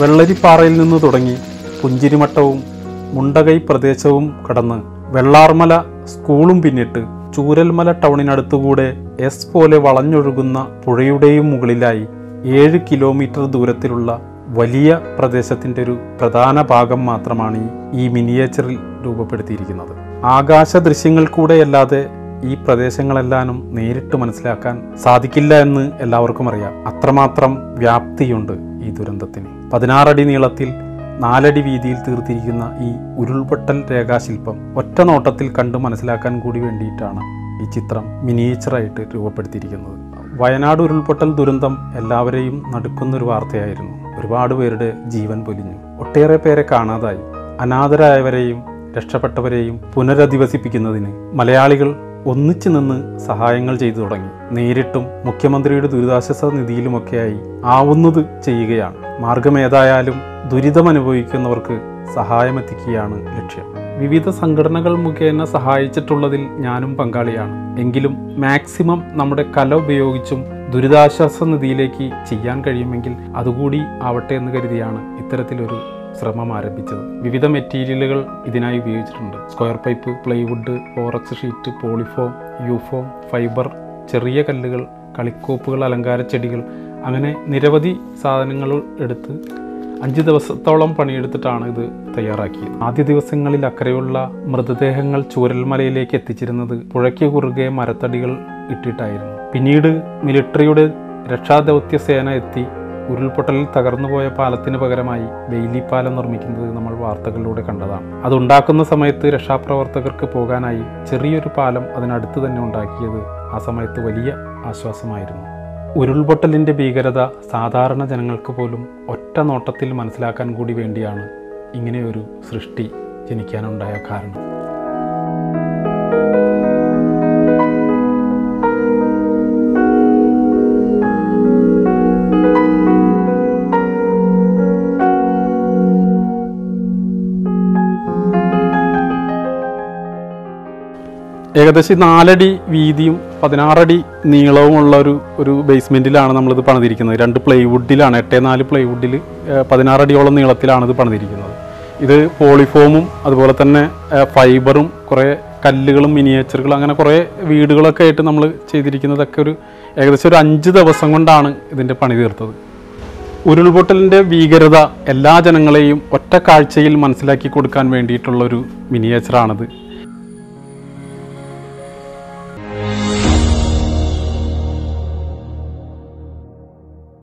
വെള്ളരിപ്പാറയിൽ നിന്ന് തുടങ്ങി പുഞ്ചിരിമട്ടവും മുണ്ടകൈ പ്രദേശവും കടന്ന് വെള്ളാർമല സ്കൂളും പിന്നിട്ട് ചൂരൽമല ടൗണിനടുത്തുകൂടെ എസ് പോലെ വളഞ്ഞൊഴുകുന്ന പുഴയുടെയും മുകളിലായി ഏഴ് കിലോമീറ്റർ ദൂരത്തിലുള്ള വലിയ പ്രദേശത്തിൻ്റെ ഒരു പ്രധാന ഭാഗം മാത്രമാണ് ഈ- ഈ മിനിയേച്ചറിൽ രൂപപ്പെടുത്തിയിരിക്കുന്നത് ആകാശ ദൃശ്യങ്ങൾ കൂടെയല്ലാതെ ഈ പ്രദേശങ്ങളെല്ലാനും നേരിട്ട് മനസ്സിലാക്കാൻ സാധിക്കില്ല എന്ന് എല്ലാവർക്കും അറിയാം അത്രമാത്രം വ്യാപ്തിയുണ്ട് ഈ ദുരന്തത്തിന് പതിനാറടി നീളത്തിൽ നാലടി വീതിയിൽ തീർത്തിരിക്കുന്ന ഈ ഉരുൾപൊട്ടൽ രേഖാശില്പം ഒറ്റ നോട്ടത്തിൽ കണ്ട് മനസ്സിലാക്കാൻ കൂടി വേണ്ടിയിട്ടാണ് ഈ ചിത്രം മിനിയേച്ചറായിട്ട് രൂപപ്പെടുത്തിയിരിക്കുന്നത് വയനാട് ഉരുൾപൊട്ടൽ ദുരന്തം എല്ലാവരെയും നടുക്കുന്ന ഒരു വാർത്തയായിരുന്നു ഒരുപാട് പേരുടെ ജീവൻ പൊലിഞ്ഞു ഒട്ടേറെ പേരെ കാണാതായി അനാഥരായവരെയും രക്ഷപ്പെട്ടവരെയും പുനരധിവസിപ്പിക്കുന്നതിന് മലയാളികൾ ഒന്നിച്ചു നിന്ന് സഹായങ്ങൾ ചെയ്തു തുടങ്ങി നേരിട്ടും മുഖ്യമന്ത്രിയുടെ ദുരിതാശ്വാസ നിധിയിലുമൊക്കെയായി ആവുന്നത് ചെയ്യുകയാണ് മാർഗമേതായാലും ദുരിതം അനുഭവിക്കുന്നവർക്ക് സഹായമെത്തിക്കുകയാണ് ലക്ഷ്യം വിവിധ സംഘടനകൾ മുഖേന സഹായിച്ചിട്ടുള്ളതിൽ ഞാനും പങ്കാളിയാണ് എങ്കിലും മാക്സിമം നമ്മുടെ കല ഉപയോഗിച്ചും ദുരിതാശ്വാസ നിധിയിലേക്ക് ചെയ്യാൻ കഴിയുമെങ്കിൽ അതുകൂടി ആവട്ടെ എന്ന് കരുതിയാണ് ഇത്തരത്തിലൊരു ശ്രമം ആരംഭിച്ചത് വിവിധ മെറ്റീരിയലുകൾ ഇതിനായി ഉപയോഗിച്ചിട്ടുണ്ട് square pipe plywood Forex sheet polyfoam യൂഫോം ഫൈബർ ചെറിയ കല്ലുകൾ കളിക്കോപ്പുകൾ അലങ്കാര ചെടികൾ അങ്ങനെ നിരവധി സാധനങ്ങൾ എടുത്ത് അഞ്ച് ദിവസത്തോളം പണിയെടുത്തിട്ടാണ് ഇത് തയ്യാറാക്കിയത് ആദ്യ ദിവസങ്ങളിൽ അക്കരെയുള്ള മൃതദേഹങ്ങൾ ചൂരൽമലയിലേക്ക് എത്തിച്ചിരുന്നത് പുഴയ്ക്ക് കുറുകെ മരത്തടികൾ ഇട്ടിട്ടായിരുന്നു പിന്നീട് മിലിട്ടറിയുടെ രക്ഷാദൗത്യ സേന എത്തി ഉരുൾപൊട്ടലിൽ തകർന്നുപോയ പാലത്തിന് പകരമായി ബെയിലി പാലം നിർമ്മിക്കുന്നത് നമ്മൾ വാർത്തകളിലൂടെ കണ്ടതാണ് അതുണ്ടാക്കുന്ന സമയത്ത് രക്ഷാപ്രവർത്തകർക്ക് പോകാനായി ചെറിയൊരു പാലം അതിനടുത്ത് തന്നെ ഉണ്ടാക്കിയത് ആ സമയത്ത് വലിയ ആശ്വാസമായിരുന്നു ഉരുൾപൊട്ടലിൻ്റെ ഭീകരത സാധാരണ ജനങ്ങൾക്ക് പോലും ഒറ്റ നോട്ടത്തിൽ മനസ്സിലാക്കാൻ കൂടി വേണ്ടിയാണ് ഇങ്ങനെയൊരു സൃഷ്ടി ജനിക്കാനുണ്ടായ കാരണം ഏകദേശം നാലടി വീതിയും പതിനാറടി നീളവുമുള്ള ഒരു ഒരു ബേസ്മെൻറ്റിലാണ് നമ്മളിത് പണിതിരിക്കുന്നത് രണ്ട് പ്ലൈവുഡിലാണ് എട്ടേ നാല് പ്ലൈവുഡിൽ പതിനാറടിയോളം നീളത്തിലാണ് ഇത് പണിതിരിക്കുന്നത് ഇത് പോളിഫോമും അതുപോലെ തന്നെ ഏഹ്, ഫൈബറും കുറേ കല്ലുകളും മിനിയേച്ചറുകളും അങ്ങനെ കുറേ വീടുകളൊക്കെ ആയിട്ട് നമ്മൾ ചെയ്തിരിക്കുന്നതൊക്കെ ഒരു ഏകദേശം ഒരു അഞ്ച് ദിവസം കൊണ്ടാണ് ഇതിൻ്റെ പണി തീർത്തത് ഉരുൾപൊട്ടലിൻ്റെ ഭീകരത എല്ലാ ജനങ്ങളെയും ഒറ്റ കാഴ്ചയിൽ മനസ്സിലാക്കി കൊടുക്കാൻ വേണ്ടിയിട്ടുള്ളൊരു മിനിയേച്ചറാണിത്